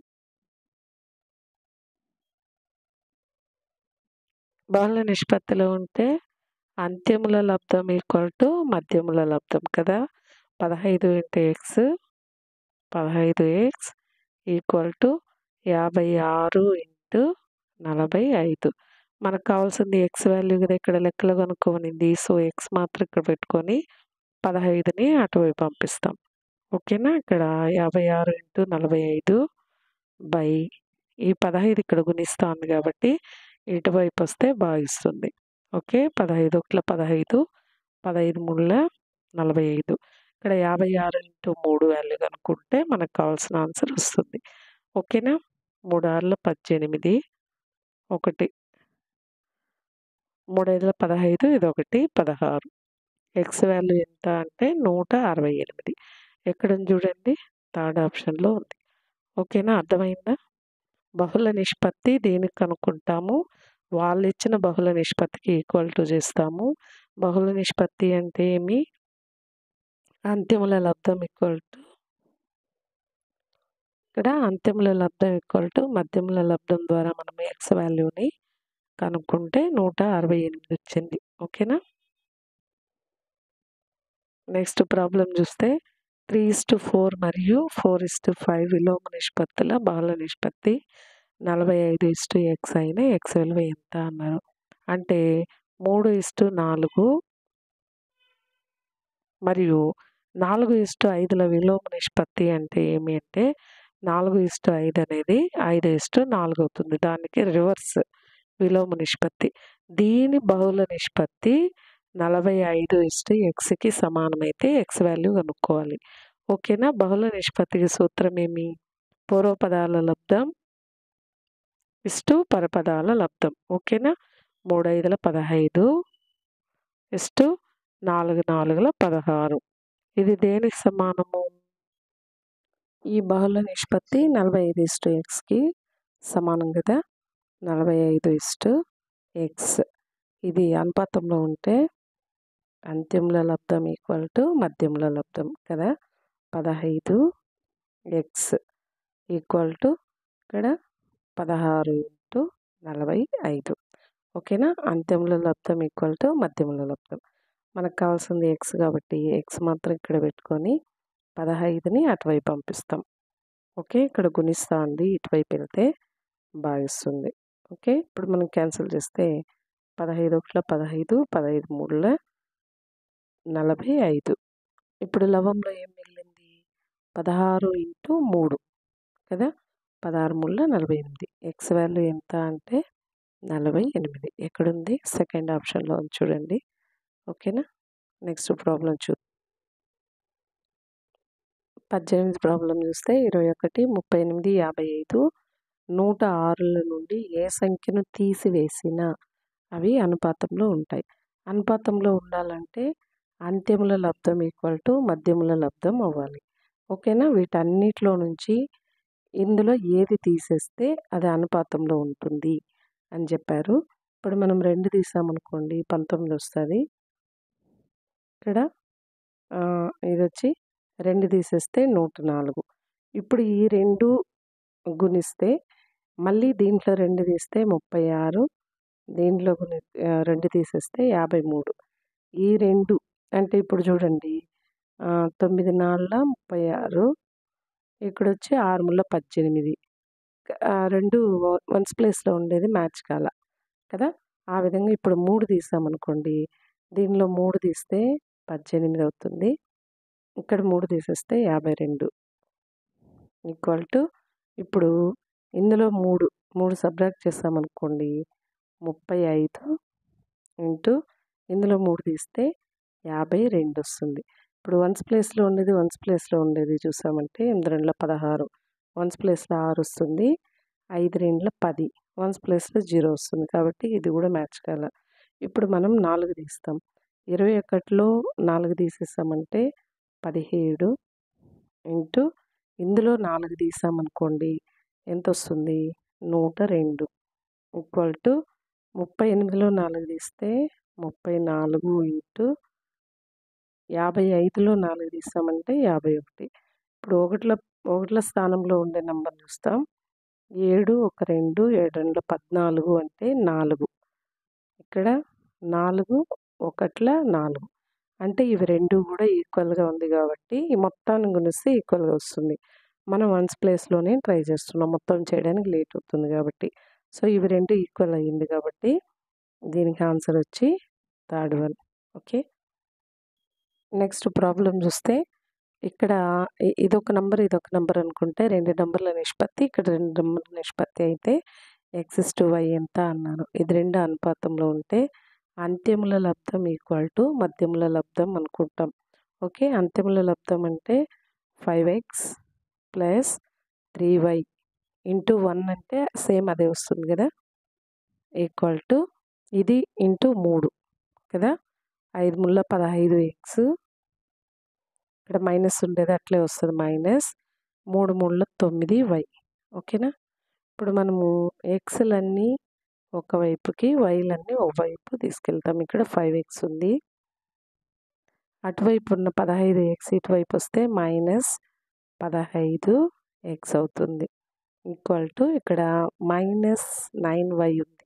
బహుళ నిష్పత్తిలో ఉంటే అంత్యముల లబ్ధం ఈక్వల్ టు మధ్యముల లబ్ధం కదా పదహైదు ఇంటూ ఎక్స్ పదహైదు ఎక్స్ ఈక్వల్ టు యాభై ఆరు ఇంటూ ఇంటూ నలభై ఐదు మనకు కావాల్సింది ఎక్స్ వాల్యూ కదా ఇక్కడ లెక్కలో కనుక్కోమనింది సో ఎక్స్ మాత్రం ఇక్కడ పెట్టుకొని పదహైదుని అటువైపు పంపిస్తాం ఓకేనా ఇక్కడ యాభై ఆరు ఇంటూ నలభై ఐదు బై ఈ పదహైదు ఇక్కడ గుణిస్తుంది కాబట్టి ఇటువైపు వస్తే భాగిస్తుంది ఓకే పదహైదు ఒకట్ల పదహైదు పదహైదు మూడుల నలభై ఐదు ఇక్కడ యాభై ఆరు ఇంటూ మూడు వాల్యూ కనుక్కుంటే మనకు కావాల్సిన ఆన్సర్ వస్తుంది ఓకేనా మూడు ఆరుల పద్దెనిమిది ఒకటి మూడు ఐదుల పదహైదు ఇది ఒకటి పదహారు ఎక్స్ వాల్యూ ఎంత అంటే నూట అరవై ఎనిమిది ఎక్కడ ఉంది చూడండి థర్డ్ ఆప్షన్లో ఉంది ఓకేనా అర్థమైందా బహుళ నిష్పత్తి దేనికి కనుక్కుంటాము వాళ్ళు ఇచ్చిన బహుళ నిష్పత్తికి ఈక్వల్ టు చేస్తాము బహుళ నిష్పత్తి అంటే ఏమి అంతిముల లబ్ధం ఈక్వల్ టు ఇక్కడ అంతిముల లబ్ధం ఈక్వల్ టు మధ్యముల లబ్ధం ద్వారా మనం ఎక్స్ వాల్యూని కనుక్కుంటే నూట అరవై ఎనిమిది వచ్చింది ఓకేనా నెక్స్ట్ ప్రాబ్లం చూస్తే త్రీ ఇస్ టు ఫోర్ మరియు ఫోర్ ఇస్ టు ఫైవ్ విలోమ నిష్పత్తుల బహుళ నిష్పత్తి నలభై ఐదు ఇస్ టు ఎక్స్ అయిన ఎక్స్ విలువ ఎంత అన్నారు అంటే మూడు ఇస్ టు నాలుగు మరియు నాలుగు ఇస్ టు ఐదుల విలోమ నిష్పత్తి అంటే ఏమి అంటే నాలుగు ఇస్ టు ఐదు అనేది ఐదు ఇస్ టు నాలుగు అవుతుంది దానికి రివర్స్ విలోమ నిష్పత్తి దీని బహుళ నిష్పత్తి నలభై ఐదు ఇస్టు ఎక్స్కి సమానమైతే ఎక్స్ వాల్యూ కనుక్కోవాలి ఓకేనా బహుళ నిష్పత్తికి సూత్రం ఏమి పూర్వపదాల లబ్ధం ఇస్టు పరపదాల లబ్ధం ఓకేనా మూడు ఐదుల పదహైదు ఇస్టు నాలుగు నాలుగుల పదహారు ఇది దేనికి సమానము ఈ బహుళ నిష్పత్తి నలభై ఐదు ఇస్టు ఎక్స్కి సమానం కదా నలభై ఐదు ఇస్టు ఎక్స్ ఇది అనుపాతంలో ఉంటే అంత్యముల లబ్ధం ఈక్వల్ టు మధ్యముల లబ్ధం కదా పదహైదు ఎక్స్ ఈక్వల్ టు ఇక్కడ పదహారు ఇంటూ నలభై ఐదు ఓకేనా అంత్యముల లబ్ధం ఈక్వల్ టు మధ్యముల లబ్ధం మనకు కావాల్సింది ఎక్స్ కాబట్టి ఎక్స్ మాత్రం ఇక్కడ పెట్టుకొని పదహైదుని అటువైపు పంపిస్తాం ఓకే ఇక్కడ గుణిస్తా ఉంది ఇటువైపు వెళ్తే భాగిస్తుంది ఓకే ఇప్పుడు మనం క్యాన్సిల్ చేస్తే పదహైదు ఒకటిలో పదహైదు పదహైదు మూడుల నలభై ఐదు ఇప్పుడు లవంలో ఏం మిగిలింది పదహారు ఇంటూ మూడు కదా పదహారు మూడుల నలభై ఎనిమిది ఎక్స్ వాల్యూ ఎంత అంటే నలభై ఎనిమిది ఎక్కడుంది సెకండ్ ఆప్షన్లో ఉంది చూడండి ఓకేనా నెక్స్ట్ ప్రాబ్లం చూ పద్దెనిమిది ప్రాబ్లం చూస్తే ఇరవై ఒకటి ముప్పై ఎనిమిది యాభై ఐదు నూట ఆరుల నుండి ఏ సంఖ్యను తీసివేసినా అవి అనుపాతంలో ఉంటాయి అనుపాతంలో ఉండాలంటే అంత్యముల లబ్ధం ఈక్వల్ టు మధ్యముల లబ్ధం అవ్వాలి ఓకేనా వీటన్నిటిలో నుంచి ఇందులో ఏది తీసేస్తే అది అనుపాతంలో ఉంటుంది అని చెప్పారు ఇప్పుడు మనం రెండు తీసామనుకోండి పంతొమ్మిది వస్తుంది ఇక్కడ ఇది వచ్చి రెండు తీసేస్తే నూట నాలుగు ఇప్పుడు ఈ రెండు గుణిస్తే మళ్ళీ దీంట్లో రెండు తీస్తే ముప్పై ఆరు దీంట్లో గుణి రెండు తీసేస్తే యాభై మూడు ఈ రెండు అంటే ఇప్పుడు చూడండి తొమ్మిది నాలుగుల ముప్పై ఆరు ఇక్కడ వచ్చి ఆరు ముళ్ళ పద్దెనిమిది రెండు వన్స్ ప్లేస్లో ఉండేది మ్యాచ్ కాల కదా ఆ విధంగా ఇప్పుడు మూడు తీసామనుకోండి దీనిలో మూడు తీస్తే పద్దెనిమిది అవుతుంది ఇక్కడ మూడు తీసేస్తే యాభై రెండు ఈక్వల్ టు ఇప్పుడు ఇందులో మూడు మూడు సబ్రాక్ట్ చేసామనుకోండి ముప్పై ఐదు ఇంటూ ఇందులో మూడు తీస్తే యాభై రెండు వస్తుంది ఇప్పుడు వన్స్ ప్లేస్లో ఉండేది వన్స్ ప్లేస్లో ఉండేది చూసామంటే ఎనిమిది రెండుల పదహారు వన్స్ ప్లేస్లో ఆరు వస్తుంది ఐదు రెండుల పది వన్స్ ప్లేస్లో జీరో వస్తుంది కాబట్టి ఇది కూడా మ్యాచ్ కాల ఇప్పుడు మనం నాలుగు తీస్తాం ఇరవై ఒకటిలో నాలుగు తీసేసామంటే పదిహేడు ఇంటూ ఇందులో నాలుగు తీసామనుకోండి ఎంత వస్తుంది నూట రెండు ఈక్వల్ టు ముప్పై ఎనిమిదిలో నాలుగు తీస్తే ముప్పై నాలుగు ఇంటూ యాభై ఐదులో నాలుగు తీసామంటే యాభై ఒకటి ఇప్పుడు ఒకటిల ఒకటిల స్థానంలో ఉండే నెంబర్ చూస్తాం ఏడు ఒక రెండు ఏడు రెండు పద్నాలుగు అంటే నాలుగు ఇక్కడ నాలుగు ఒకట్ల నాలుగు అంటే ఇవి రెండు కూడా ఈక్వల్గా ఉంది కాబట్టి ఈ మొత్తాన్ని గుణిస్తే ఈక్వల్గా వస్తుంది మనం వన్స్ ప్లేస్లోనే ట్రై చేస్తున్నాం మొత్తం చేయడానికి లేట్ అవుతుంది కాబట్టి సో ఇవి రెండు ఈక్వల్ అయ్యింది కాబట్టి దీనికి ఆన్సర్ వచ్చి third one okay next problem చూస్తే ఇక్కడ ఇ- ఇదొక నంబర్ ఇదొక నంబర్ అనుకుంటే రెండు నంబర్ల నిష్పత్తి ఇక్కడ రెండు నంబర్ల నిష్పత్తి అయితే ఎక్స్ టు వై ఎంత అన్నారు ఇది రెండు అనుపాతంలో ఉంటే అంత్యముల లబ్ధం ఈక్వల్ టు మధ్యముల లబ్ధం అనుకుంటాం ఓకే అంత్యముల లబ్ధం అంటే five x plus three y into one అంటే సేమ్ అదే వస్తుంది కదా ఈక్వల్ టు ఇది ఇంటూ మూడు కదా ఐదు ముళ్ళ పదహైదు ఎక్స్ ఇక్కడ మైనస్ ఉండేది అట్లే వస్తుంది మైనస్ మూడు మూడుల తొమ్మిది వై ఓకేనా ఇప్పుడు మనము ఎక్స్లన్నీ ఒకవైపుకి వైలన్నీ ఒకవైపు తీసుకెళ్తాం ఇక్కడ ఫైవ్ ఎక్స్ ఉంది అటువైపు ఉన్న పదహైదు ఎక్స్ ఇటువైపు వస్తే మైనస్ పదహైదు ఎక్స్ అవుతుంది ఈక్వల్ టు ఇక్కడ మైనస్ నైన్ వై ఉంది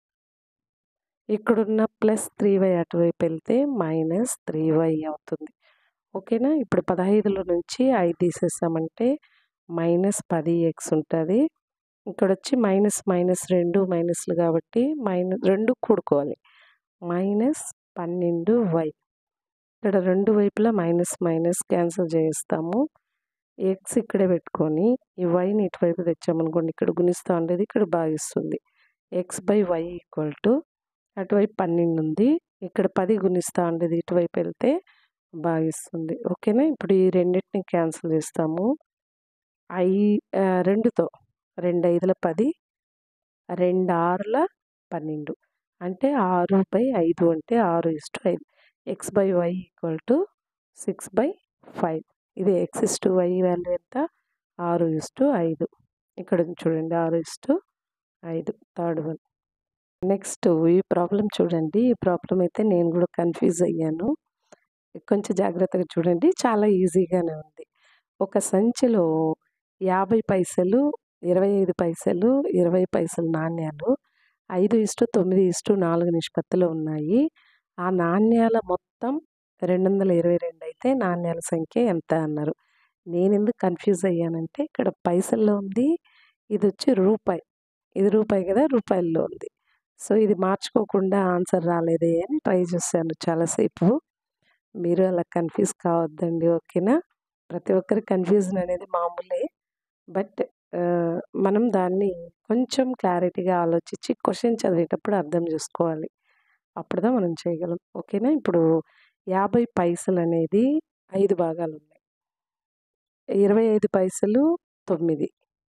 ఇక్కడున్న ప్లస్ త్రీ వై అటువైపు వెళ్తే మైనస్ త్రీ వై అవుతుంది ఓకేనా ఇప్పుడు పదహైదులో నుంచి ఐదు తీసేసామంటే మైనస్ పది ఎక్స్ ఉంటుంది ఇక్కడ వచ్చి మైనస్ మైనస్ రెండు మైనస్లు కాబట్టి మైనస్ రెండు కూడుకోవాలి మైనస్ పన్నెండు వై ఇక్కడ రెండు వైపులా మైనస్ మైనస్ క్యాన్సిల్ చేస్తాము ఎక్స్ ఇక్కడే పెట్టుకొని ఈ వైని ఇటువైపు తెచ్చామనుకోండి ఇక్కడ గుణిస్తూ ఉండేది ఇక్కడ భాగిస్తుంది x by why equal to అటువైపు పన్నెండు ఉంది ఇక్కడ పది గుణిస్తూ ఉండేది ఇటువైపు వెళ్తే భాగిస్తుంది ఓకేనా ఇప్పుడు ఈ రెండింటిని క్యాన్సిల్ చేస్తాము ఐ ఆ, రెండుతో రెండు ఐదుల పది రెండు ఆరుల పన్నెండు అంటే ఆరు బై ఐదు అంటే ఆరు ఇస్టు ఐదు x by why equal to six by five ఇది ఎక్స్ ఇస్టు వై వాల్యూ ఎంత ఆరు ఇస్టు ఐదు ఇక్కడ ఉంది చూడండి ఆరు ఇస్టు ఐదు థర్డ్ వన్ నెక్స్ట్ ఈ ప్రాబ్లం చూడండి ఈ ప్రాబ్లం అయితే నేను కూడా కన్ఫ్యూజ్ అయ్యాను కొంచెం జాగ్రత్తగా చూడండి చాలా ఈజీగానే ఉంది ఒక సంచిలో యాభై పైసలు ఇరవై ఐదు పైసలు ఇరవై పైసలు నాణ్యాలు ఐదు ఇస్టు తొమ్మిది ఇస్టు నాలుగు నిష్పత్తిలో ఉన్నాయి ఆ నాణ్యాల మొత్తం రెండు వందల ఇరవై రెండు అయితే నాణ్యాల సంఖ్య ఎంత అన్నారు నేను ఎందుకు కన్ఫ్యూజ్ అయ్యానంటే ఇక్కడ పైసల్లో ఉంది ఇది వచ్చి రూపాయి ఇది రూపాయి కదా రూపాయల్లో ఉంది సో ఇది మార్చుకోకుండా ఆన్సర్ రాలేదే అని ట్రై చేశాను చాలాసేపు మీరు అలా కన్ఫ్యూజ్ కావద్దండి ఓకేనా ప్రతి ఒక్కరి కన్ఫ్యూజన్ అనేది మామూలే బట్ మనం దాన్ని కొంచెం క్లారిటీగా ఆలోచించి క్వశ్చన్ చదివేటప్పుడు అర్థం చేసుకోవాలి అప్పుడుదా మనం చేయగలం ఓకేనా ఇప్పుడు యాభై పైసలు అనేది ఐదు భాగాలు ఉన్నాయి ఇరవై ఐదు పైసలు తొమ్మిది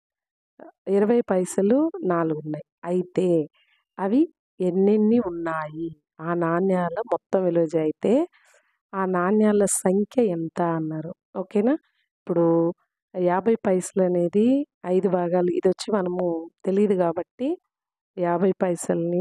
ఇరవై పైసలు నాలుగు ఉన్నాయి అయితే అవి ఎన్నెన్ని ఉన్నాయి ఆ నాణ్యాల మొత్తం విలువ అయితే ఆ నాణ్యాల సంఖ్య ఎంత అన్నారు ఓకేనా ఇప్పుడు యాభై పైసలు అనేది ఐదు భాగాలు ఇది వచ్చి మనము తెలియదు కాబట్టి యాభై పైసల్ని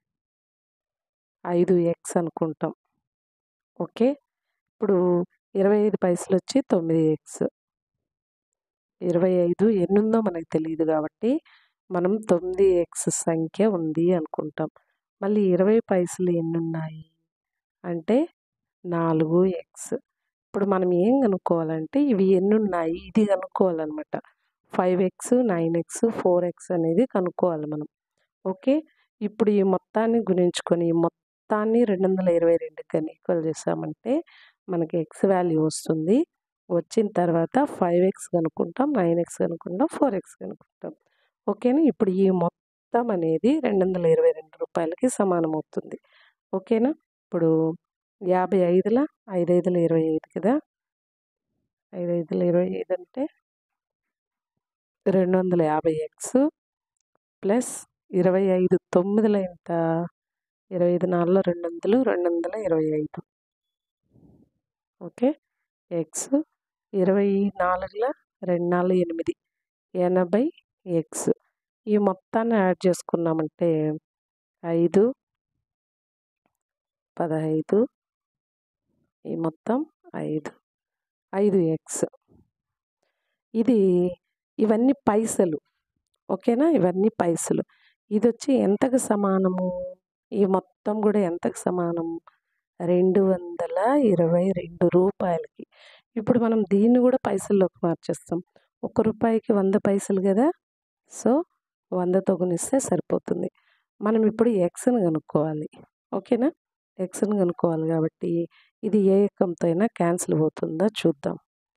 ఐదు ఎక్స్ అనుకుంటాం ఓకే ఇప్పుడు ఇరవై ఐదు పైసలు వచ్చి తొమ్మిది ఎక్స్ ఇరవై ఐదు ఎన్ని ఉందో మనకు తెలియదు కాబట్టి మనం తొమ్మిది ఎక్స్ సంఖ్య ఉంది అనుకుంటాం మళ్ళీ ఇరవై పైసలు ఎన్ని ఉన్నాయి అంటే నాలుగు ఎక్స్ ఇప్పుడు మనం ఏం కనుక్కోవాలంటే ఇవి ఎన్ని ఉన్నాయి ఇది కనుక్కోవాలన్నమాట five x nine x four x అనేది కనుక్కోవాలి మనం ఓకే ఇప్పుడు ఈ మొత్తాన్ని గుణించుకొని ఈ మొత్తాన్ని రెండు వందల ఇరవై రెండు కన్నా ఈక్వల్ చేసామంటే మనకి ఎక్స్ వాల్యూ వస్తుంది వచ్చిన తర్వాత ఫైవ్ ఎక్స్ కనుక్కుంటాం నైన్ ఎక్స్ కనుక్కుంటాం ఫోర్ ఎక్స్ కనుక్కుంటాం ఓకేనా ఇప్పుడు ఈ మొత్తం అనేది రెండు వందల ఇరవై రెండు రూపాయలకి సమానం అవుతుంది ఓకేనా ఇప్పుడు యాభై ఐదుల ఐదు ఐదుల ఇరవై ఐదు కదా ఐదు ఐదుల ఇరవై ఐదు అంటే రెండు వందల యాభై ఎక్స్ ప్లస్ ఇరవై ఐదు తొమ్మిదిల ఎంత ఇరవై ఐదు నాలుగులో రెండు వందలు రెండు వందల ఇరవై ఐదు ఓకే ఎక్స్ ఇరవై నాలుగుల రెండు నాలుగు ఎనిమిది ఎనభై ఎక్స్ ఈ మొత్తాన్ని యాడ్ చేసుకున్నామంటే ఐదు పదహైదు ఈ మొత్తం ఐదు ఐదు ఎక్స్ ఇది ఇవన్నీ పైసలు ఓకేనా ఇవన్నీ పైసలు ఇది వచ్చి ఎంతకు సమానము ఈ మొత్తం కూడా ఎంతకు సమానం రెండు వందల ఇరవై రెండు రూపాయలకి ఇప్పుడు మనం దీన్ని కూడా పైసల్లోకి మార్చేస్తాం ఒక రూపాయికి వంద పైసలు కదా సో వందతో గుణిస్తే సరిపోతుంది మనం ఇప్పుడు ఎక్స్ని కనుక్కోవాలి ఓకేనా ఎక్స్ని కనుక్కోవాలి కాబట్టి ఇది ఏ ఎక్కంతో అయినా క్యాన్సిల్ అవుతుందా చూద్దాం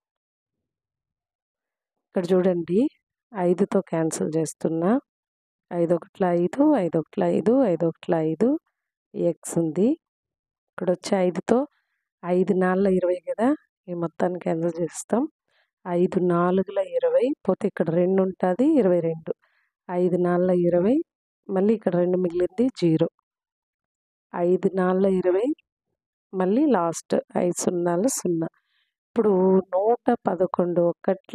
ఇక్కడ చూడండి ఐదుతో క్యాన్సిల్ చేస్తున్నా ఐదు ఒకట్ల ఐదు ఐదు ఒకట్ల ఐదు ఐదు ఒకట్ల ఐదు ఎక్స్ ఉంది ఇక్కడ వచ్చి ఐదుతో ఐదు నాలుగు ఇరవై కదా ఈ మొత్తాన్ని క్యాన్సిల్ చేస్తాం ఐదు నాలుగుల ఇరవై పోతే ఇక్కడ రెండు ఉంటుంది ఇరవై రెండు ఐదు నాలుగు ఇరవై మళ్ళీ ఇక్కడ రెండు మిగిలింది జీరో ఐదు నాలుగు ఇరవై మళ్ళీ లాస్ట్ ఐదు సున్నాలు సున్నా ఇప్పుడు నూట పదకొండు ఒకట్ల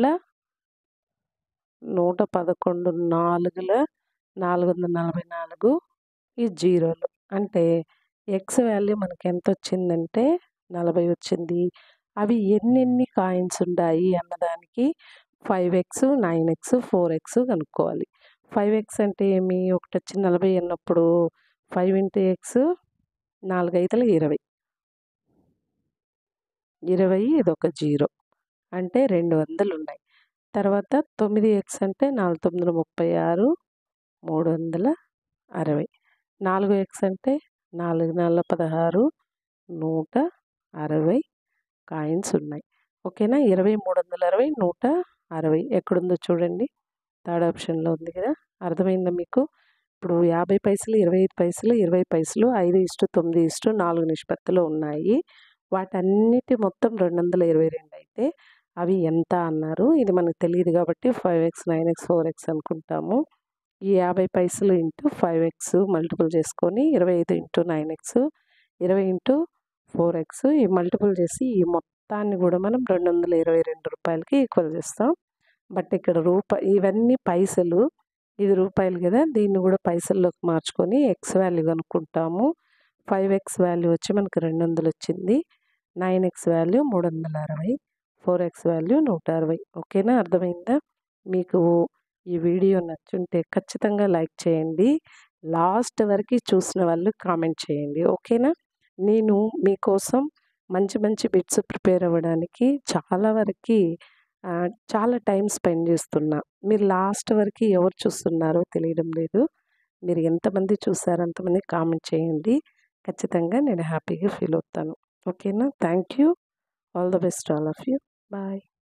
నూట పదకొండు నాలుగుల నాలుగు వందల నలభై నాలుగు ఈ జీరోలు అంటే ఎక్స్ వాల్యూ మనకి ఎంత వచ్చిందంటే నలభై వచ్చింది అవి ఎన్నెన్ని కాయిన్స్ ఉన్నాయి అన్నదానికి five x nine x four x కనుక్కోవాలి ఫైవ్ ఎక్స్ అంటే ఏమి ఒకటి వచ్చి నలభై అన్నప్పుడు ఫైవ్ ఇంటూ ఎక్స్ నాలుగైదుల ఇరవై ఇరవై ఇదొక జీరో అంటే రెండు వందలు ఉన్నాయి తర్వాత తొమ్మిది ఎక్స్ అంటే నాలుగు తొమ్మిది ముప్పై ఆరు మూడు వందల అరవై నాలుగు ఎక్స్ అంటే నాలుగు నాలుగు పదహారు నూట అరవై కాయిన్స్ ఉన్నాయి ఓకేనా ఇరవై మూడు వందల అరవై నూట అరవై ఎక్కడుందో చూడండి థర్డ్ ఆప్షన్లో ఉంది కదా అర్థమైందా మీకు ఇప్పుడు యాభై పైసలు ఇరవై ఐదు పైసలు ఇరవై పైసలు ఐదు ఇష్టు తొమ్మిది ఇష్టు నాలుగు నిష్పత్తులు ఉన్నాయి వాటన్నిటి మొత్తం రెండు వందల ఇరవై రెండు అయితే అవి ఎంత అన్నారు ఇది మనకు తెలియదు కాబట్టి five x nine x four x అనుకుంటాము ఈ యాభై పైసలు ఇంటూ ఫైవ్ ఎక్స్ మల్టిపుల్ చేసుకొని ఇరవై ఐదు ఇంటూ నైన్ ఎక్స్ ఇరవై ఇంటూ ఫోర్ ఎక్స్ ఈ మల్టిపుల్ చేసి ఈ మొత్తాన్ని కూడా మనం రెండు వందల ఇరవై రెండు రూపాయలకి ఈక్వల్ చేస్తాం బట్ ఇక్కడ రూపాయి ఇవన్నీ పైసలు ఇది రూపాయలు కదా దీన్ని కూడా పైసల్లోకి మార్చుకొని ఎక్స్ వాల్యూ కనుక్కుంటాము ఫైవ్ ఎక్స్ వాల్యూ వచ్చి మనకు రెండు వందలు వచ్చింది నైన్ ఎక్స్ వాల్యూ మూడు వందల అరవై ఫోర్ ఎక్స్ వాల్యూ నూట అరవై ఓకేనా అర్థమైందా మీకు ఈ వీడియో నచ్చుంటే ఖచ్చితంగా లైక్ చేయండి లాస్ట్ వరకు చూసిన వాళ్ళు కామెంట్ చేయండి ఓకేనా నేను మీకోసం మంచి మంచి బిట్స్ ప్రిపేర్ అవ్వడానికి చాలా వరకు చాలా టైం స్పెండ్ చేస్తున్నా మీరు లాస్ట్ వరకు ఎవరు చూస్తున్నారో తెలియడం లేదు మీరు ఎంతమంది చూసారో అంతమంది కామెంట్ చేయండి ఖచ్చితంగా నేను హ్యాపీగా ఫీల్ అవుతాను ఓకేనా thank you all the best all of you bye